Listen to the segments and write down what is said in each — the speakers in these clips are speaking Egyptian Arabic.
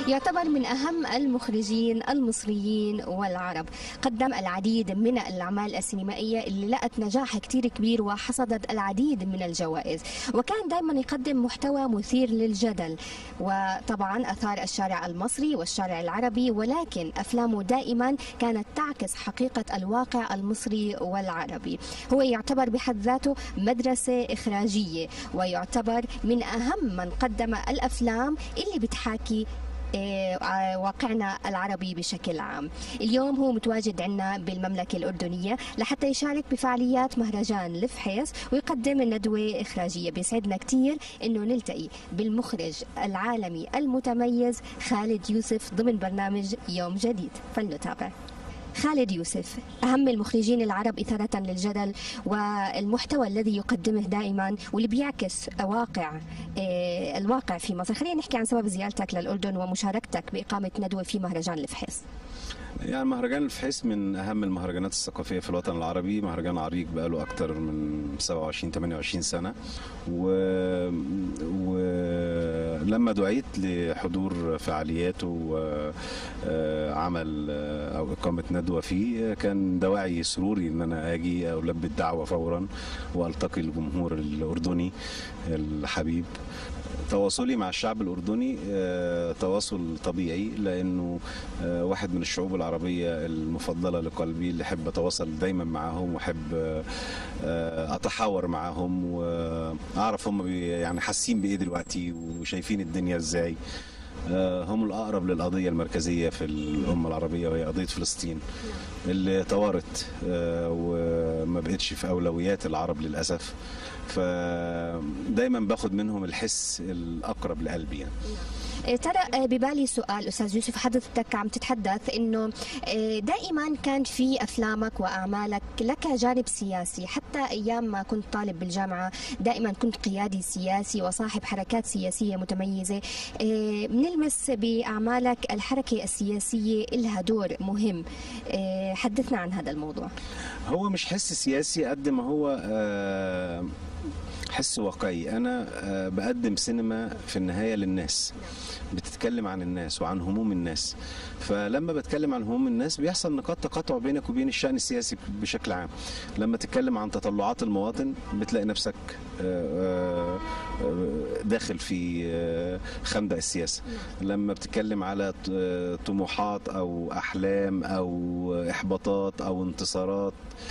يعتبر من أهم المخرجين المصريين والعرب قدم العديد من الأعمال السينمائية اللي لقت نجاح كتير كبير وحصدت العديد من الجوائز وكان دائما يقدم محتوى مثير للجدل وطبعا أثار الشارع المصري والشارع العربي ولكن أفلامه دائما كانت تعكس حقيقة الواقع المصري والعربي هو يعتبر بحد ذاته مدرسة إخراجية ويعتبر من أهم من قدم الأفلام اللي بتحاكي آه، واقعنا العربي بشكل عام اليوم هو متواجد عندنا بالمملكة الأردنية لحتى يشارك بفعاليات مهرجان لفحيص ويقدم الندوة إخراجية بيسعدنا كثير أنه نلتقي بالمخرج العالمي المتميز خالد يوسف ضمن برنامج يوم جديد فلنتابع خالد يوسف أهم المخرجين العرب إثارة للجدل والمحتوى الذي يقدمه دائما واللي بيعكس واقع آه، الواقع في مصر خلينا نحكي عن سبب زيارتك للأردن ومشاركتك بإقامة ندوة في مهرجان الفحيص يعني مهرجان الفحيص من اهم المهرجانات الثقافيه في الوطن العربي مهرجان عريق بقاله اكتر من 27 28 سنه و... ولما دعيت لحضور فعالياته وعمل او اقامه ندوه فيه كان دواعي سروري ان انا اجي البي الدعوه فورا والتقي الجمهور الاردني الحبيب تواصلي مع الشعب الأردني آه، تواصل طبيعي لأنه آه، واحد من الشعوب العربية المفضلة لقلبي اللي أحب أتواصل دايما معهم وأحب آه، أتحاور معهم وأعرف هم يعني حاسين بإيه دلوقتي وشايفين الدنيا إزاي هم الأقرب للقضية المركزية في الأمة العربية وهي قضية فلسطين اللي طورت وما بقتش في أولويات العرب للأسف فدايما باخد منهم الحس الاقرب لقلبي يعني. إيه، ترى إيه، ببالي سؤال استاذ يوسف حضرتك عم تتحدث انه إيه، دائما كان في افلامك واعمالك لك جانب سياسي حتى ايام ما كنت طالب بالجامعه دائما كنت قيادي سياسي وصاحب حركات سياسيه متميزه بنلمس باعمالك الحركه السياسيه لها دور مهم حدثنا عن هذا الموضوع هو مش حس سياسي قد ما هو آه حس واقعي انا آه، بقدم سينما في النهايه للناس بتتكلم عن الناس وعن هموم الناس فلما بتكلم عن هموم الناس بيحصل نقاط تقاطع بينك وبين الشأن السياسي بشكل عام لما تتكلم عن تطلعات المواطن بتلاقي نفسك آه، آه، داخل في خندق السياسة لما بتتكلم على طموحات أو أحلام أو إحباطات أو انتصارات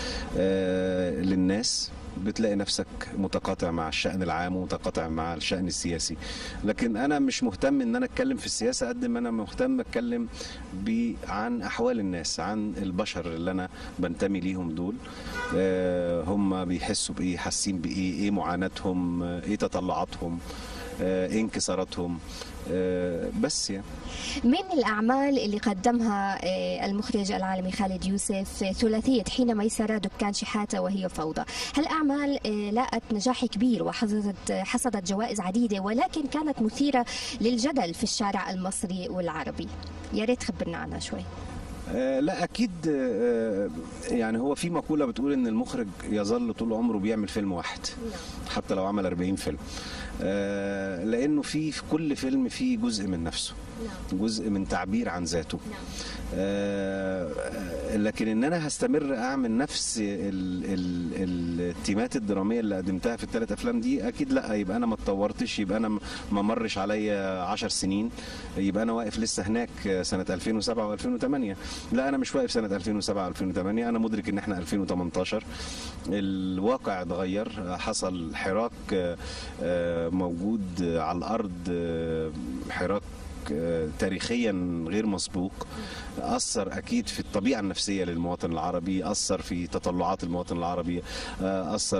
للناس بتلاقي نفسك متقاطع مع الشأن العام ومتقاطع مع الشأن السياسي لكن أنا مش مهتم إن أنا أتكلم في السياسة قد ما أنا مهتم أتكلم عن أحوال الناس عن البشر اللي أنا بنتمي ليهم دول آه، هم بيحسوا بإيه حاسين بإيه إيه معاناتهم إيه تطلعاتهم آه، إيه انكساراتهم آه، بس يعني من الأعمال اللي قدمها آه، المخرج العالمي خالد يوسف ثلاثية حين ميسرة دكان شحاتة وهي فوضى هل أعمال آه، لاقت نجاح كبير وحصدت حصدت جوائز عديدة ولكن كانت مثيرة للجدل في الشارع المصري والعربي يا ريت تخبرنا عنها شوي آه لا اكيد آه يعني هو في مقوله بتقول ان المخرج يظل طول عمره بيعمل فيلم واحد نعم. حتى لو عمل 40 فيلم آه لانه في في كل فيلم فيه جزء من نفسه نعم. جزء من تعبير عن ذاته نعم. آه لكن ان انا هستمر اعمل نفس التيمات الدراميه اللي قدمتها في الثلاث افلام دي اكيد لا يبقى انا ما اتطورتش يبقى انا ما مرش عليا 10 سنين يبقى انا واقف لسه هناك سنه 2007 و2008 لا انا مش واقف سنه 2007 2008 انا مدرك ان احنا 2018 الواقع اتغير حصل حراك آه، موجود على الارض آه، حراك آه، تاريخيا غير مسبوق اثر اكيد في الطبيعه النفسيه للمواطن العربي اثر في تطلعات المواطن العربي اثر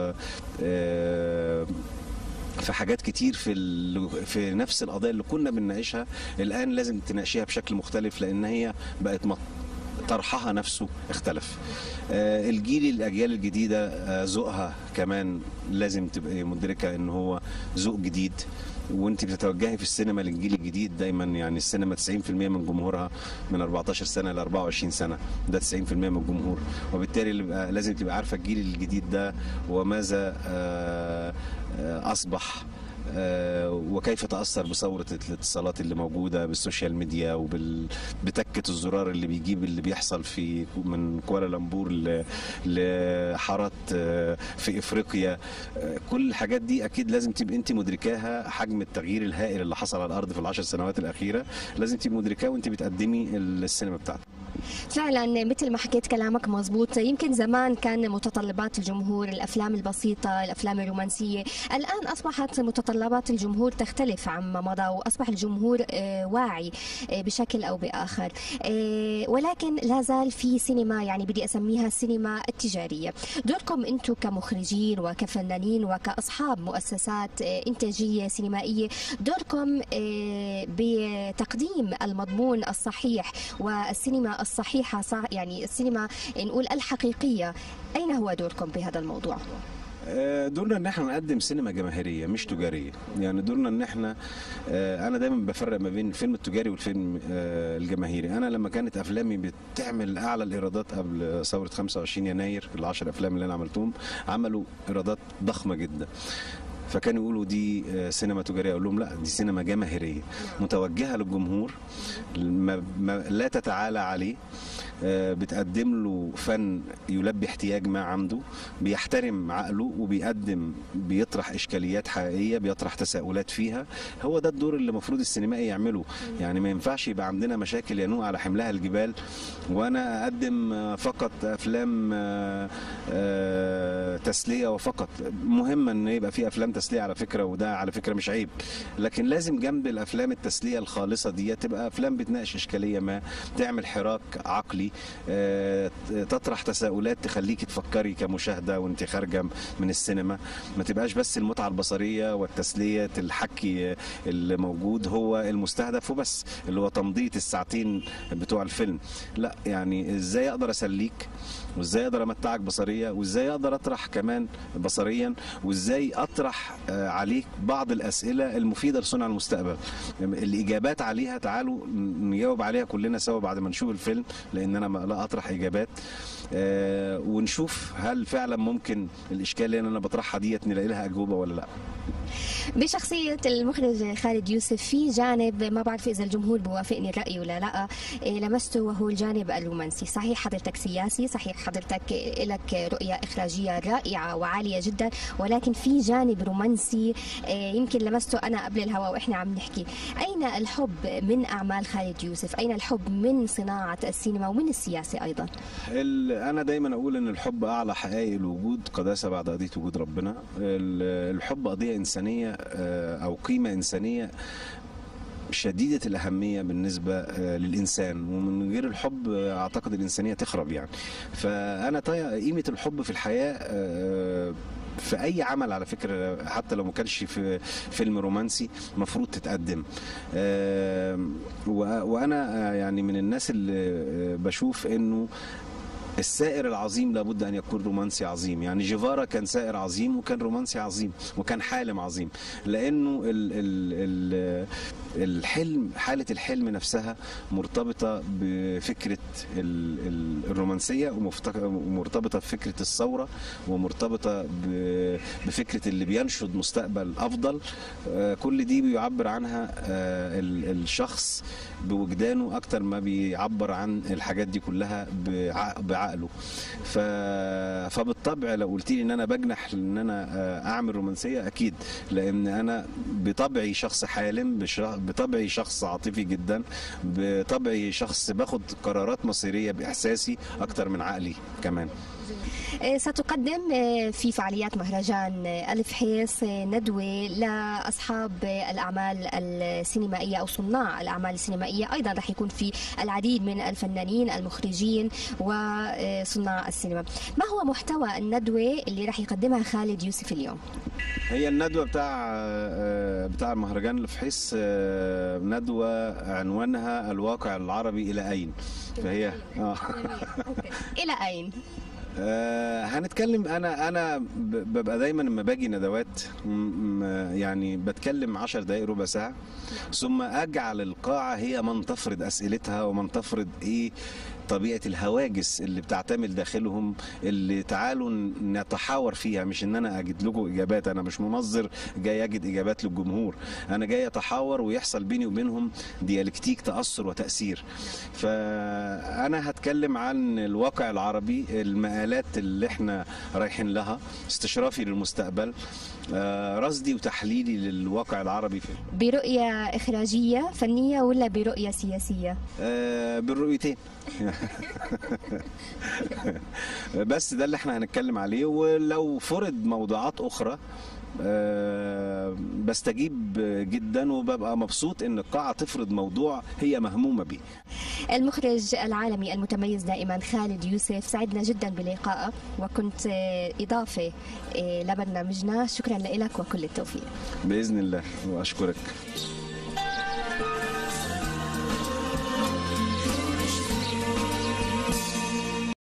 في حاجات كتير في في نفس القضايا اللي كنا بنناقشها الان لازم تناقشيها بشكل مختلف لان هي بقت طرحها نفسه اختلف آه الجيل الاجيال الجديده آه ذوقها كمان لازم تبقى مدركه ان هو ذوق جديد وانت بتتوجهي في السينما للجيل الجديد دايما يعني السينما 90% من جمهورها من 14 سنه ل 24 سنه ده 90% من الجمهور وبالتالي لازم تبقى عارفه الجيل الجديد ده وماذا آه، آه، اصبح آه، وكيف تاثر بثوره الاتصالات اللي موجوده بالسوشيال ميديا وبتكه الزرار اللي بيجيب اللي بيحصل في من كوالالمبور ل- لحارات آه، في افريقيا آه، كل الحاجات دي اكيد لازم تبقى انت مدركاها حجم التغيير الهائل اللي حصل على الارض في العشر سنوات الاخيره لازم تبقى مدركاه وانت بتقدمي السينما بتاعتك فعلا مثل ما حكيت كلامك مزبوط يمكن زمان كان متطلبات الجمهور الافلام البسيطه الافلام الرومانسيه الان اصبحت متطلبات الجمهور تختلف عما مضى واصبح الجمهور آه، واعي آه، بشكل او باخر آه، ولكن لا زال في سينما يعني بدي اسميها السينما التجاريه دوركم انتم كمخرجين وكفنانين وكاصحاب مؤسسات آه، انتاجيه سينمائيه دوركم آه، بتقديم المضمون الصحيح والسينما الصحيحه صح يعني السينما نقول الحقيقيه اين هو دوركم بهذا الموضوع؟ آه، دورنا ان احنا نقدم سينما جماهيريه مش تجاريه يعني دورنا ان احنا آه، انا دايما بفرق ما بين الفيلم التجاري والفيلم آه، الجماهيري انا لما كانت افلامي بتعمل اعلى الايرادات قبل ثوره 25 يناير العشر افلام اللي انا عملتهم عملوا ايرادات ضخمه جدا فكانوا يقولوا دي آه، سينما تجاريه اقول لهم لا دي سينما جماهيريه متوجهه للجمهور ما ما لا تتعالى عليه آه، بتقدم له فن يلبي احتياج ما عنده بيحترم عقله وبيقدم بيطرح اشكاليات حقيقيه بيطرح تساؤلات فيها هو ده الدور اللي المفروض السينمائي يعمله يعني ما ينفعش يبقى عندنا مشاكل ينوء على حملها الجبال وانا اقدم آه، فقط افلام آه، آه، تسليه وفقط مهم ان يبقى في افلام تسليه على فكره وده على فكره مش عيب لكن لازم جنب الافلام التسليه الخالصه دي تبقى افلام بتناقش اشكاليه ما تعمل حراك عقلي آه، تطرح تساؤلات تخليك تفكري كمشاهده وانت خارجه من السينما ما تبقاش بس المتعه البصريه والتسليه الحكي اللي موجود هو المستهدف وبس اللي هو تمضيه الساعتين بتوع الفيلم لا يعني ازاي اقدر اسليك وازاي اقدر امتعك بصريه وازاي اقدر اطرح كمان بصريا وازاي اطرح آه، عليك بعض الاسئله المفيده لصنع المستقبل الاجابات عليها تعالوا نجاوب عليها كلنا سوا بعد ما نشوف الفيلم لان انا ما- لا اطرح اجابات آه، ونشوف هل فعلا ممكن الاشكال اللي انا بطرحها ديت نلاقي لها اجوبه ولا لا بشخصية المخرج خالد يوسف في جانب ما بعرف إذا الجمهور بوافقني الرأي ولا لا إيه، لمسته وهو الجانب الرومانسي صحيح حضرتك سياسي صحيح حضرتك لك رؤية إخراجية رائعة وعالية جدا ولكن في جانب رومانسي إيه، يمكن لمسته أنا قبل الهواء وإحنا عم نحكي أين الحب من أعمال خالد يوسف أين الحب من صناعة السينما ومن السياسة أيضا ال- انا دايما اقول ان الحب اعلى حقائق الوجود قداسه بعد قضيه وجود ربنا ال- الحب قضيه انسانيه آه، او قيمه انسانيه شديدة الأهمية بالنسبة آه، للإنسان ومن غير الحب آه، أعتقد الإنسانية تخرب يعني فأنا طي- قيمة الحب في الحياة آه، في أي عمل على فكرة حتى لو ما كانش في فيلم رومانسي مفروض تتقدم آه، وأ- وأنا آه، يعني من الناس اللي آه، بشوف إنه السائر العظيم لابد ان يكون رومانسي عظيم يعني جيفارا كان سائر عظيم وكان رومانسي عظيم وكان حالم عظيم لانه ال ال ال الحلم حاله الحلم نفسها مرتبطه بفكره ال ال الرومانسيه ومفتك- ومرتبطه بفكره الثوره ومرتبطه ب- بفكره اللي بينشد مستقبل افضل آه، كل دي بيعبر عنها آه، ال- الشخص بوجدانه اكتر ما بيعبر عن الحاجات دي كلها بعق- بعقله ف... فبالطبع لو قلت لي ان انا بجنح ان انا آه، اعمل رومانسيه اكيد لان انا بطبعي شخص حالم بش... بطبعي شخص عاطفي جدا بطبعي شخص باخد قرارات مصيريه باحساسي اكتر من عقلي كمان آه، ستقدم آه، في فعاليات مهرجان آه، ألف حيص آه، ندوة لأصحاب آه، الأعمال السينمائية أو صناع الأعمال السينمائية أيضا رح يكون في العديد من الفنانين المخرجين وصناع السينما ما هو محتوى الندوة اللي رح يقدمها خالد يوسف اليوم؟ هي الندوه بتاع آه، بتاع المهرجان الفحيص آه، ندوه عنوانها الواقع العربي الى اين فهي اه إلى أين؟ آه هنتكلم انا انا ب- ببقى دايما لما باجي ندوات م- م- يعني بتكلم 10 دقائق ربع ساعه ثم اجعل القاعه هي من تفرض اسئلتها ومن تفرض ايه طبيعه الهواجس اللي بتعتمل داخلهم اللي تعالوا نتحاور فيها مش ان انا اجد لكم اجابات انا مش منظر جاي اجد اجابات للجمهور انا جاي اتحاور ويحصل بيني وبينهم ديالكتيك تاثر وتاثير فانا هتكلم عن الواقع العربي المقالات اللي احنا رايحين لها استشرافي للمستقبل آه، رصدي وتحليلي للواقع العربي في برؤية إخراجية فنية ولا برؤية سياسية؟ آه، بالرؤيتين بس ده اللي احنا هنتكلم عليه ولو فرض موضوعات اخرى آه، بستجيب جدا وببقى مبسوط ان القاعه تفرض موضوع هي مهمومه بيه المخرج العالمي المتميز دائما خالد يوسف سعدنا جدا بلقائك وكنت آه، إضافة آه، لبرنامجنا شكرا لك وكل التوفيق باذن الله واشكرك